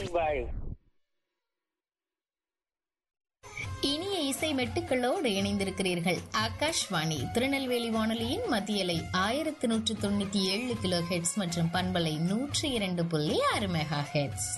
வாழ் இனிய இசை மெட்டுக்களோடு இணைந்திருக்கிறீர்கள் ஆகாஷ்வாணி திருநெல்வேலி வானொலியின் மத்தியலை ஆயிரத்தி நூற்று தொண்ணூத்தி ஏழு கிலோ ஹெட்ஸ் மற்றும் பண்பலை நூற்றி இரண்டு புள்ளி ஆறு மெகா ஹெட்ஸ்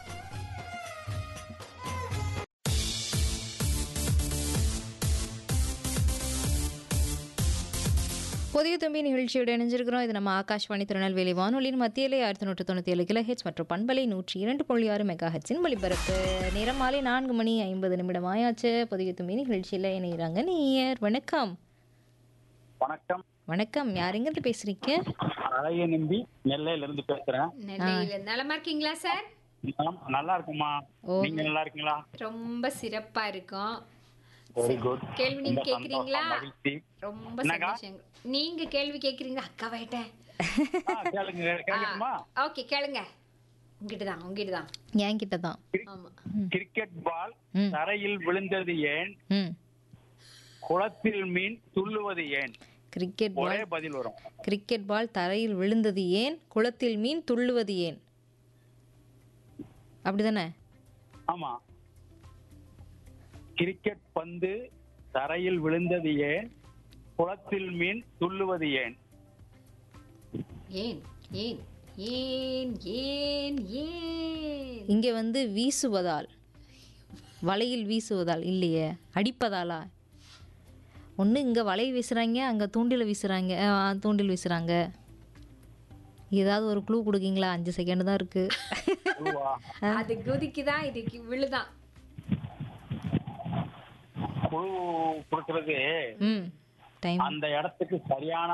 புதிய தும்பி நிகழ்ச்சியோடு இணைஞ்சிருக்கிறோம் இது நம்ம ஆகாஷ்வாணி திருநெல்வேலி வானொலியின் மத்தியிலே ஆயிரத்தி நூற்று தொண்ணூற்றி ஏழு கிலோ ஹெட்ஸ் மற்றும் பண்பலை நூற்றி இரண்டு புள்ளி ஆறு மெகா ஹெட்ஸின் ஒளிபரப்பு நேரம் மாலை நான்கு மணி ஐம்பது நிமிடம் ஆயாச்சு புதிய தும்பி நிகழ்ச்சியில் இணைகிறாங்க நீயர் வணக்கம் வணக்கம் வணக்கம் யாருங்கிறது பேசுறீங்க அழகிய நம்பி நெல்லையில இருந்து பேசுறேன் நெல்லையில நலமா இருக்கீங்களா சார் நலம்- நல்லா இருக்குமா ஓ. நீங்க நல்லா இருக்கீங்களா ரொம்ப சிறப்பா இருக்கும் வெரி குட் கேள்வி நீங்க கேக்குறீங்களா மகிழ்ச்சி ரொம்ப என்னக்கா? சந்தோஷம் நீங்க கேள்வி கேக்குறீங்களா அக்கா வேட்டேன் ஆ, கேளுங்க கேட்கணுமா ஓகே கேளுங்க உங்ககிட்ட தான் உங்ககிட்ட தான் என்கிட்ட தான் ஆமா கிரிக்கெட் பால் ம். தரையில் விழுந்தது ஏன் ம் குளத்தில் மீன் துள்ளுவது ஏன் கிரிக்கெட் ஒரே பால் பதில் வரும் கிரிக்கெட் பால் தரையில் விழுந்தது ஏன் குளத்தில் மீன் துள்ளுவது ஏன் அப்படிதானே ஆமா கிரிக்கெட் பந்து தரையில் விழுந்தது ஏன் குளத்தில் மீன் துள்ளுவது ஏன் ஏன் ஏன் ஏன் ஏன் ஏன் இங்கே வந்து வீசுவதால் வலையில் வீசுவதால் இல்லையே அடிப்பதாலா ஒன்று இங்கே வலை வீசுகிறாங்க அங்கே தூண்டில் வீசுகிறாங்க அஹ், தூண்டில் வீசுகிறாங்க ஏதாவது ஒரு க்ளூ கொடுக்கீங்களா அஞ்சு செகண்ட் தான் இருக்குது குழுவா? அது குதிக்குதான் இது கி- விழுதான் குழு கொடுக்கறது ம் டைம் அந்த இடத்துக்கு சரியான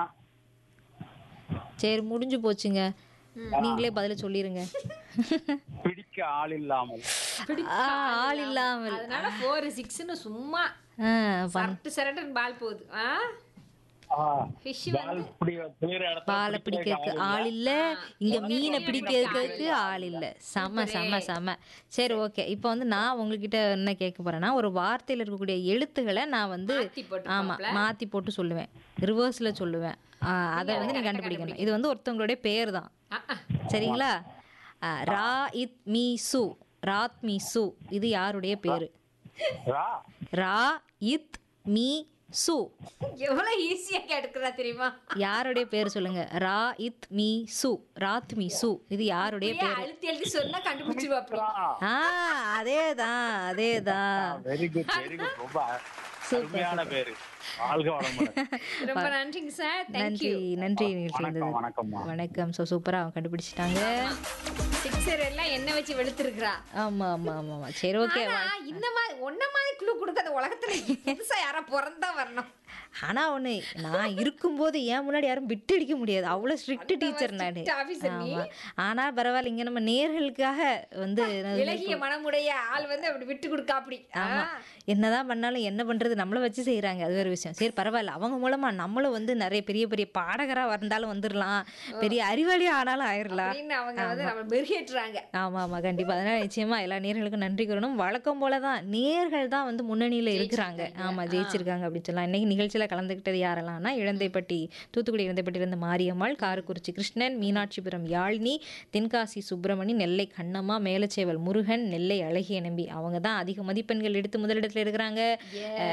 சரி முடிஞ்சு போச்சுங்க நீங்களே பதில சொல்லிடுங்க பிடிக்க ஆள் இல்லாமல் ஆ, ஆள் இல்லாமல் அதனால ஃபோர் சிக்ஸ்னு சும்மா ஆ, பண்- சரட்டு சரட்டுன்னு பால் போகுது ஆ ஆ, ஃபிஷ் பால் பிடி- பிடிக்கிற இடத்துல பாலை பிடிக்கிறதுக்கு பிடிக்கிறதுக்கு ஆள் ஆள் இல்ல. இல்ல இங்க மீனை பிடிக்கிறதுக்கு ஆள் இல்ல செம செம செம சரி ஓகே இப்போ வந்து நான் உங்ககிட்ட என்ன கேட்க போறேன்னா ஒரு வார்த்தையில இருக்கக்கூடிய எழுத்துக்களை நான் வந்து மாத்தி போட்டு ஆமா மாத்தி போட்டு சொல்லுவேன் ரிவர்ஸ்ல சொல்லுவேன் ஆ, அதை வந்து நீங்க கண்டுபிடிக்கணும் இது வந்து ஒருத்தவங்களுடைய பேர் தான் ஆ, ஆ. சரிங்களா ஆ, ரா இத் மீ சு ராத் மீ சு இது யாருடைய பேரு ரா, ரா இத் மீ சு எவ்வளவு ஈஸியா கேட்டுக்கிறா தெரியுமா யாருடைய பேர் சொல்லுங்க ரா இத் மீ சு ராத் மீ சு இது யாருடைய அப்படியே பேர் அழுத்தி அழுத்தி சொன்னா கண்டுபிடிச்சிருவா அப்படி ரா. ஆ அதேதான் அதேதான் வெரி குட் வெரி குட் ரொம்ப அருமையான பேரு வாழ்க வளமுடன் ரொம்ப நன்றிங்க சார் நன்றி தேங்க்யூ நன்றி நிகழ்ச்சி வணக்கம் இருந்தது வணக்கம்மா வணக்கம் ஸோ சூப்பரா அவங்க கண்டுபிடிச்சிட்டாங்க சிக்ஸர் எல்லாம் என்ன வச்சு வெளுத்திருக்கிறா ஆமா ஆமா ஆமா ஆமா சரி ஓகே ஆனா இந்த மாதிரி ஒன்ன மாதிரி குழு கொடுக்காத உலகத்துல புதுசா யாரா பிறந்தா வரணும் ஆனா ஒண்ணு நான் இருக்கும்போது ஏன் முன்னாடி யாரும் விட்டு அடிக்க முடியாது அவ்வளவு ஸ்ட்ரிக்ட் டீச்சர் நான் strict officer நீ. ஆமா ஆனா பரவாயில்ல இங்க நம்ம நேர்களுக்காக வந்து நான் இலகிய மனமுடைய ஆள் வந்து அப்படி விட்டு கொடுக்கா அப்படி ஆமா என்னதான் பண்ணாலும் என்ன பண்றது நம்மள வச்சு செய்றாங்க அது வேற விஷயம் சரி பரவாயில்ல அவங்க மூலமா நம்மளும் வந்து நிறைய பெரிய பெரிய பாடகரா வந்தாலும் வந்துடலாம் பெரிய அறிவாளியா ஆனாலும் ஆயிரலாம் அப்படின்னு அவங்க வந்து நம்ம மெருகேற்றுறாங்க ஆமா ஆமா கண்டிப்பா அதனால நிச்சயமா எல்லா நேர்களுக்கும் நன்றி கூறணும் வழக்கம் போல தான் நேர்கள் தான் வந்து முன்னணியில இருக்கிறாங்க ஆமா ஜெயிச்சிருக்காங்க அப்படின்னு சொல்லலாம் இன்னைக்கு நிகழ்ச்சியில கலந்துக்கிட்டது யாரெல்லாம்னா இளந்தைப்பட்டி தூத்துக்குடி இளந்தைப்பட்டியிலிருந்து மாரியம்மாள் காரக்குறிச்சி கிருஷ்ணன் மீனாட்சிபுரம் யாழினி தென்காசி சுப்பிரமணி நெல்லை கண்ணம்மா மேலச்சேவல் முருகன் நெல்லை அழகிய நம்பி அவங்க தான் அதிக மதிப்பெண்கள் எடுத்து முதலிடத்துல இருக்கிறாங்க